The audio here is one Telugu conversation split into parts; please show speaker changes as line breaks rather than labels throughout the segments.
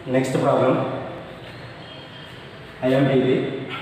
next problem IMDB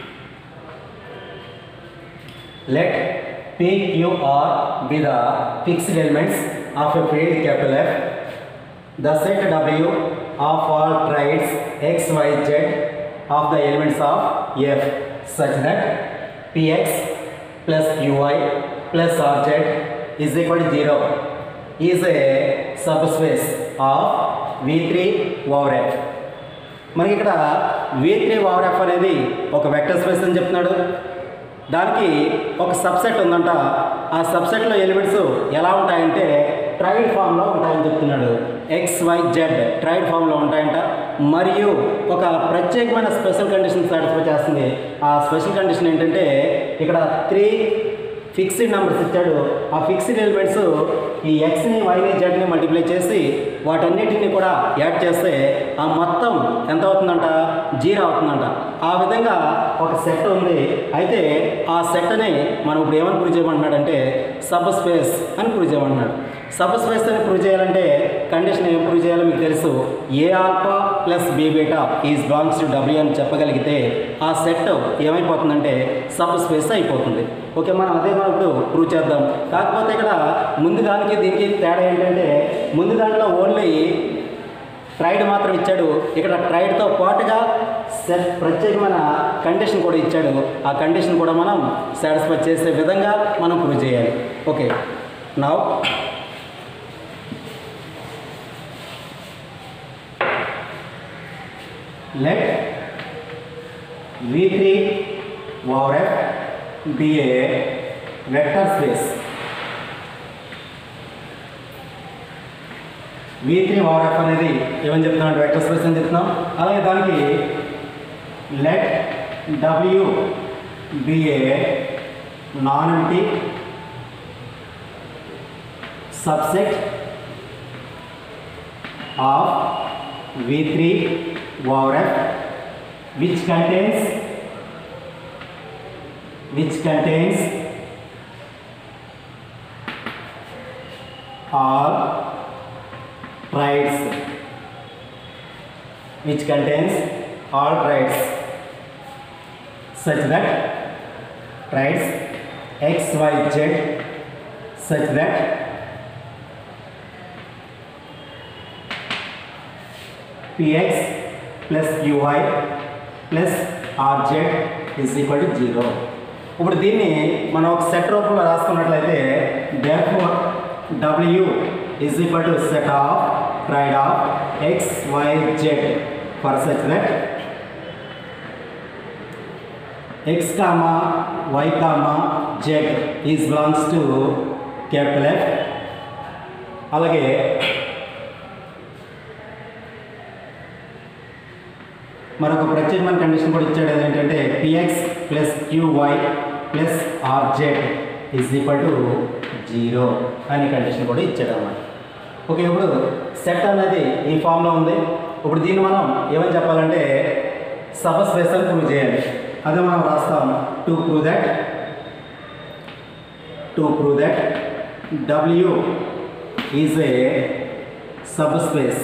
let p q r be the fixed elements of a field capital F the set w of all triads x y z of the elements of f such that px plus qy plus rz is equal to 0 is a subspace of v3 over f మనకి ఇక్కడ వి త్రీ ఓవర్ ఎఫ్ అనేది ఒక వెక్టర్ స్పేస్ అని చెప్తున్నాడు దానికి ఒక సబ్సెట్ ఉందంట ఆ సబ్సెట్లో ఎలిమెంట్స్ ఎలా ఉంటాయంటే ట్రైడ్ ఫామ్లో ఉంటాయని చెప్తున్నాడు ఎక్స్ వై జెడ్ ట్రైడ్ ఫామ్లో ఉంటాయంట మరియు ఒక ప్రత్యేకమైన స్పెషల్ కండిషన్ సాటిస్ఫై చేస్తుంది ఆ స్పెషల్ కండిషన్ ఏంటంటే ఇక్కడ త్రీ ఫిక్స్డ్ నెంబర్స్ ఇచ్చాడు ఆ ఫిక్స్డ్ ఎలిమెంట్స్ ఈ ఎక్స్ని వైని జెడ్ని మల్టిప్లై చేసి వాటన్నిటిని కూడా యాడ్ చేస్తే ఆ మొత్తం ఎంత అవుతుందంట జీరో అవుతుందంట ఆ విధంగా ఒక సెట్ ఉంది అయితే ఆ సెట్ని మనం ఇప్పుడు ఏమని ప్రూవ్ చేయమంటున్నాడంటే సబ్ స్పేస్ అని ప్రూవ్ చేయమంటున్నాడు సబ్ స్పేస్ అని ప్రూవ్ చేయాలంటే కండిషన్ ఏం ప్రూవ్ చేయాలో మీకు తెలుసు a alpha plus b beta is belongs to W అని చెప్పగలిగితే ఆ సెట్ ఏమైపోతుందంటే సబ్ స్పేస్ అయిపోతుంది ఓకే మనం అదే మనం ఇప్పుడు ప్రూవ్ చేద్దాం కాకపోతే ఇక్కడ ముందు దానికి దీనికి తేడా ఏంటంటే ముందు దాంట్లో ఓన్లీ ట్రైడ్ మాత్రం ఇచ్చాడు ఇక్కడ ట్రైడ్తో పాటుగా సెట్ ప్రత్యేకమైన కండిషన్ కూడా ఇచ్చాడు ఆ కండిషన్ కూడా మనం సాటిస్ఫై చేసే విధంగా మనం ప్రూవ్ చేయాలి okay now let v3 over f be a vector space V three over F అనేది ఏమని చెప్తున్నాం అంటే వెక్టర్ స్పేస్ అని చెప్తున్నాం అలాగే దానికి let W be a non empty subset of V three over F which contains which contains all triads which contains all triads such that triads x y z such that px plus qy plus rz is equal to 0 ఇప్పుడు దీన్ని మనం ఒక సెట్ రూపంలో రాసుకున్నట్లయితే therefore w is equal to set of triad of x y z for such that x comma y comma z is belongs to capital F అలాగే మరొక ప్రత్యేకమైన కండిషన్ కూడా ఇచ్చాడు ఏంటంటే p x plus q y plus r z is equal to zero అనే కండిషన్ కూడా ఇచ్చాడు అన్నమాట ఓకే ఇప్పుడు సెట్ అనేది ఈ ఫామ్లో ఉంది ఇప్పుడు దీన్ని మనం ఏమని చెప్పాలంటే సబ్ స్పేస్ అని ప్రూవ్ చేయాలి అదే మనం రాస్తాం to prove that to prove that W is a subspace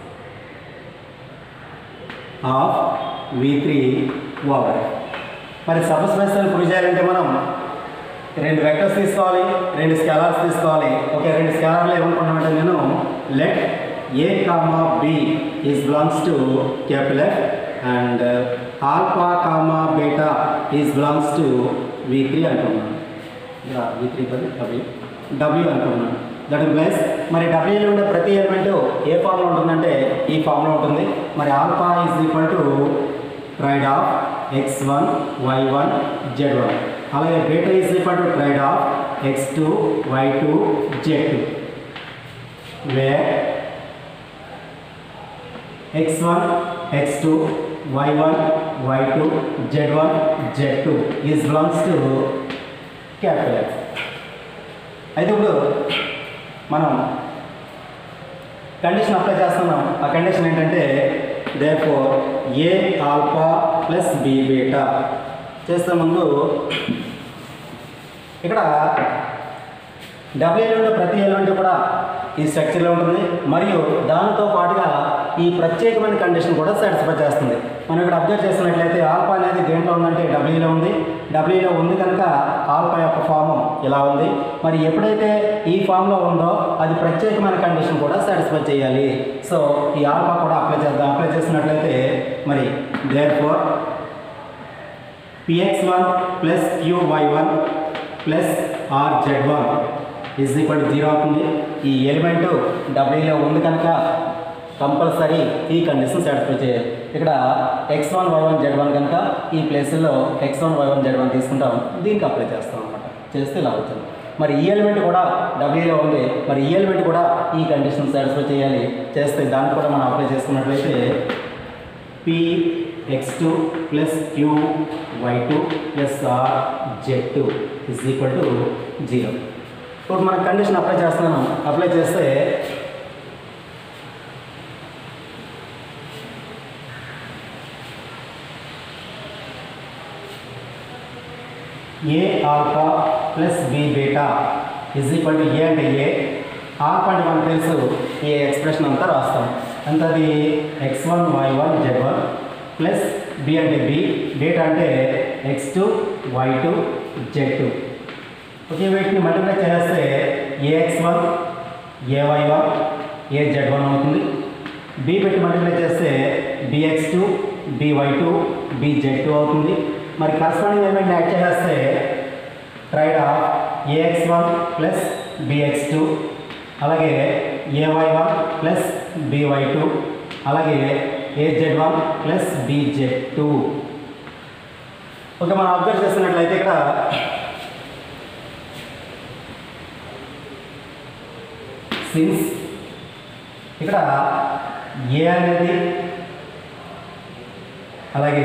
of V three over మరి సబ్ స్పేస్ అని ప్రూవ్ చేయాలంటే మనం రెండు వెక్టర్స్ తీసుకోవాలి రెండు స్కేలార్స్ తీసుకోవాలి ఓకే రెండు స్కేలార్లు ఏమనుకుంటామంటే నేను let a comma b is belongs to capital F and alpha comma beta is belongs to V three అనుకున్నాను వి త్రీ పది డబ్ల్యూ డబ్ల్యూ అనుకున్నాను దట్ ప్లస్ మరి డబ్ల్యూలో ఉండే ప్రతి ఎలిమెంట్ ఏ ఫామ్లో ఉంటుందంటే ఈ ఫామ్లో ఉంటుంది మరి alpha is equal to triad of x one y one z one అలాగే beta is equal to triad of x two y two z two where x one x two y one y two z one z two is belongs to capital X అయితే ఇప్పుడు మనం కండిషన్ అప్లై చేస్తున్నాం ఆ కండిషన్ ఏంటంటే therefore a alpha plus b beta చేసే ముందు ఇక్కడ డబ్ల్యూలో ఉండే ప్రతి ఎలిమెంట్ కూడా ఈ స్ట్రక్చర్లో ఉంటుంది మరియు దానితో పాటుగా ఈ ప్రత్యేకమైన కండిషన్ కూడా సాటిస్ఫై చేస్తుంది మనం ఇక్కడ అబ్జర్వ్ చేసినట్లయితే ఆల్ఫా అనేది దేంట్లో ఉందంటే డబ్ల్యూలో ఉంది డబ్ల్యూలో ఉంది కనుక ఆల్ఫా యొక్క ఫామ్ ఇలా ఉంది మరి ఎప్పుడైతే ఈ ఫామ్లో ఉందో అది ప్రత్యేకమైన కండిషన్ కూడా సాటిస్ఫై చేయాలి సో ఈ ఆల్ఫా కూడా అప్లై చేద్దాం అప్లై చేసినట్లయితే మరి therefore p x one plus q y one plus r z one is equal zero అవుతుంది ఈ ఎలిమెంట్ డబ్ల్యూలో ఉంది కనుక కంపల్సరీ ఈ కండిషన్ సాటిస్ఫై చేయాలి ఇక్కడ x one y one z one కనుక ఈ ప్లేస్లో x one y one z one తీసుకుంటాం దీనికి అప్లై చేస్తాం అనమాట చేస్తే ఇలా అవుతుంది మరి ఈ ఎలిమెంట్ కూడా డబ్ల్యూలో ఉంది మరి ఈ ఎలిమెంట్ కూడా ఈ కండిషన్ సాటిస్ఫై చేయాలి చేస్తే దాన్ని కూడా మనం అప్లై చేసుకున్నట్లయితే p x two plus q y two plus r z two is equal to zero ఇప్పుడు మనం కండిషన్ అప్లై చేస్తున్నాను అప్లై చేస్తే a alpha plus b beta is equal to a అంటే ఏ ఆల్ఫా అంటే మనకు తెలుసు ఈ ఎక్స్ప్రెషన్ అంతా రాస్తాం అంత అది x one y one z one plus b అంటే బి బీటా అంటే x two y two z two okay వీటిని మల్టిప్లై చేస్తే a x one a y one a z one అవుతుంది బి పెట్టి మల్టిప్లై చేస్తే b x two b y two b z two అవుతుంది మరి కరస్పాండింగ్ ఎలిమెంట్ యాడ్ చేస్తే triad of a x one plus b x two అలాగే a y one plus b y two అలాగే a z one plus b z two okay మనం అబ్జర్వ్ చేస్తున్నట్లయితే ఇక్కడ సిన్స్ ఇక్కడ ఏ అనేది అలాగే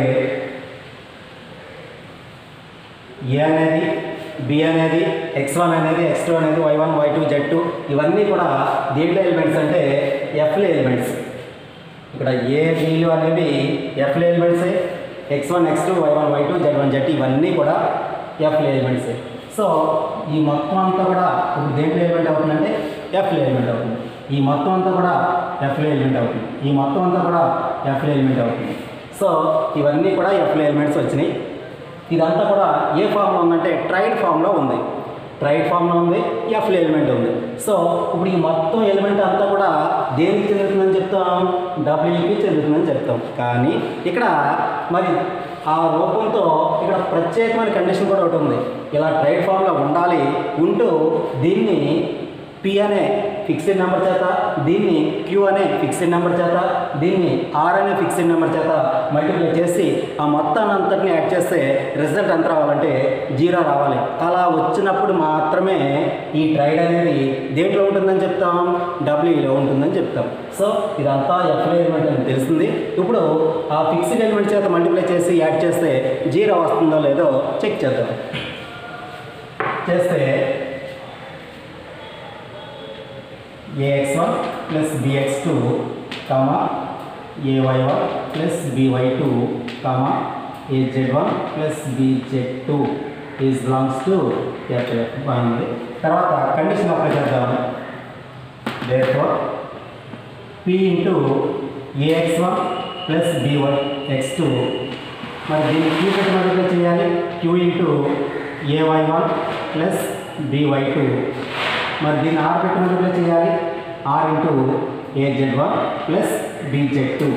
ఏ అనేది బి అనేది ఎక్స్ వన్ అనేది ఎక్స్ టూ అనేది y one y two z two ఇవన్నీ కూడా దేంట్లో ఎలిమెంట్స్ అంటే ఎఫ్ల ఎలిమెంట్స్ ఇక్కడ ఏ బీలు అనేవి ఎఫ్ల ఎలిమెంట్సే x one x two y one y two z one z two కూడా ఎఫ్ల ఎలిమెంట్సే సో ఈ మొత్తం అంతా కూడా ఇప్పుడు దేంట్లో ఎలిమెంట్ అవుతుందంటే ఎఫ్ల ఎలిమెంట్ అవుతుంది ఈ మొత్తం అంతా కూడా ఎఫ్ల ఎలిమెంట్ అవుతుంది ఈ మొత్తం అంతా కూడా ఎఫ్ల ఎలిమెంట్ అవుతుంది సో ఇవన్నీ కూడా ఎఫ్ల ఎలిమెంట్స్ వచ్చినాయి ఇదంతా కూడా ఏ ఫామ్లో ఉందంటే ట్రైడ్ ఫామ్లో ఉంది ట్రైడ్ ఫామ్లో ఉంది ఎఫ్ ఎలిమెంట్ ఉంది సో ఇప్పుడు ఈ మొత్తం ఎలిమెంట్ అంతా కూడా దేనికి చెందుతుందని చెప్తాం డబ్ల్యూకి చెందుతుందని చెప్తాం కానీ ఇక్కడ మరి ఆ రూపంతో ఇక్కడ ప్రత్యేకమైన కండిషన్ కూడా ఒకటి ఉంది ఇలా ట్రైడ్ ఫామ్లో ఉండాలి ఉంటూ దీన్ని పి అనే ఫిక్స్డ్ నెంబర్ చేత దీన్ని క్యూ అనే ఫిక్స్డ్ నెంబర్ చేత దీన్ని ఆర్ అనే ఫిక్స్డ్ నెంబర్ చేత మల్టిప్లై చేసి ఆ మొత్తాన్ని అంతటిని యాడ్ చేస్తే రిజల్ట్ ఎంత రావాలంటే జీరో రావాలి అలా వచ్చినప్పుడు మాత్రమే ఈ ట్రైడ్ అనేది దేంట్లో ఉంటుందని చెప్తాం డబ్ల్యూలో ఉంటుందని చెప్తాం సో ఇదంతా ఎఫ్ ఎలిమెంట్ అని తెలిసింది ఇప్పుడు ఆ ఫిక్స్డ్ ఎలిమెంట్ చేత మల్టిప్లై చేసి యాడ్ చేస్తే జీరో వస్తుందో లేదో చెక్ చేద్దాం చేస్తే ax1 plus bx2 comma ay1 plus by2 comma az1 plus bz2 is belongs to capital F బాగుంది తర్వాత కండిషన్ అప్లై చేద్దాం therefore p into ax1 plus by x2 మరి దీన్ని q పెట్టి మల్టిప్లై చేయాలి q into ay1 plus by2 మరి దీన్ని ఆర్ పెట్టి మల్టిప్లై చేయాలి r into a z one plus b z two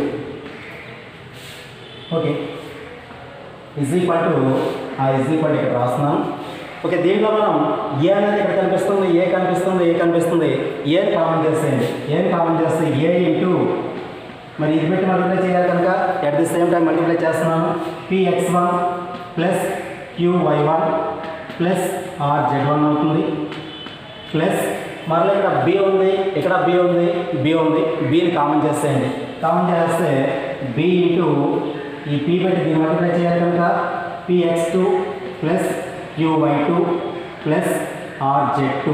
okay is equal to ఆ ఇజ్ ఈక్వల్ ఇక్కడ రాస్తున్నాం ఓకే దీంట్లో మనం ఏ అనేది ఇక్కడ కనిపిస్తుంది ఏ కనిపిస్తుంది ఏ కనిపిస్తుంది ఏని కామన్ చేసేయండి ఏని కామన్ చేస్తే ఏ ఇంటూ మరి ఇది పెట్టి మల్టిప్లై చేయాలి కనుక at the same time multiply చేస్తున్నాను p x one plus q y one plus r z one అవుతుంది ప్లస్ మరలా ఇక్కడ బి ఉంది ఇక్కడ బి ఉంది బి ఉంది బిని కామన్ చేసేయండి కామన్ చేస్తే బి ఇంటూ ఈ పి పెట్టి దీన్ని మల్టిప్లై చేయాలి కనుక p x two plus q y two plus r z two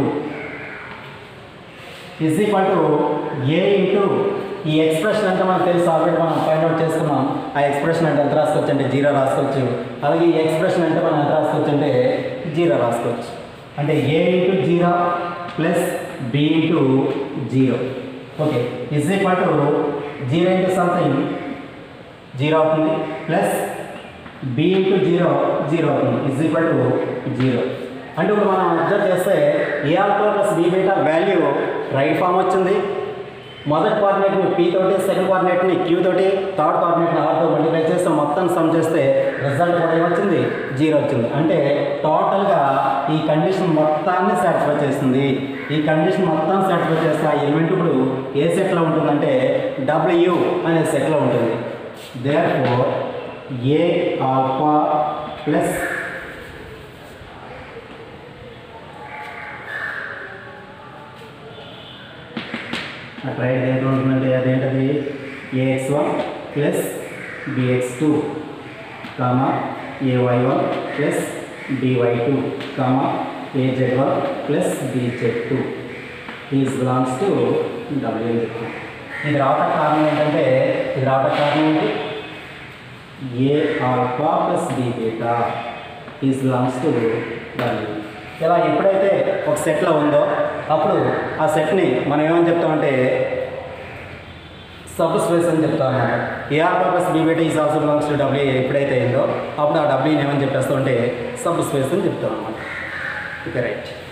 is equal to a into ఈ ఎక్స్ప్రెషన్ అంటే మనకు తెలుసు ఆల్రెడీ మనం ఫైండ్ అవుట్ చేసుకున్నాం ఆ ఎక్స్ప్రెషన్ అంటే ఎంత రాసుకోవచ్చు అంటే జీరో రాసుకోవచ్చు అలాగే ఈ ఎక్స్ప్రెషన్ అంటే మనం ఎంత రాసుకోవచ్చు అంటే జీరో రాసుకోవచ్చు అంటే a into zero plus b into zero okay is equal to zero into something zero అవుతుంది plus b into zero zero అవుతుంది ఇజ్ ఈక్వల్ టు జీరో అంటే ఇప్పుడు మనం అబ్జర్వ్ చేస్తే a alpha plus b beta value right form వచ్చింది మొదటి కోఆర్డినేట్ని పీ తోటి సెకండ్ కోఆర్డినేట్ని క్యూ తోటి థర్డ్ కోఆర్డినేట్ని ఆర్తో మల్టిప్లై చేస్తే మొత్తం సమ్ చేస్తే రిజల్ట్ కూడా ఏమొచ్చింది జీరో వచ్చింది అంటే టోటల్గా ఈ కండిషన్ మొత్తాన్ని సాటిస్ఫై చేస్తుంది ఈ కండిషన్ మొత్తం సాటిస్ఫై చేస్తే ఆ ఎలిమెంట్ ఇప్పుడు ఏ సెట్లో ఉంటుందంటే డబ్ల్యూ అనే సెట్లో ఉంటుంది therefore a alpha plus అట్లా దేంట్లో ఉంటుందంటే అదేంటది a x one plus b x two comma a y one plus d y two comma a z one plus b z two is belongs to W అని చెప్తాం ఇది రావటం కారణం ఏంటంటే ఇది రావటం కారణం ఏంటి a alpha plus b beta is belongs to డబ్ల్యూ ఇలా ఎప్పుడైతే ఒక సెట్లో ఉందో అప్పుడు ఆ సెట్ని మనం ఏమని చెప్తామంటే సబ్ స్పేస్ అని చెప్తాం అన్నమాట a alpha plus b beta is also belongs to డబ్ల్యూ ఎప్పుడైతే అయిందో అప్పుడు ఆ డబ్ల్యూని ఏమని చెప్పేస్తాం అంటే సబ్ స్పేస్ అని చెప్తాం అన్నమాట ఓకే రైట్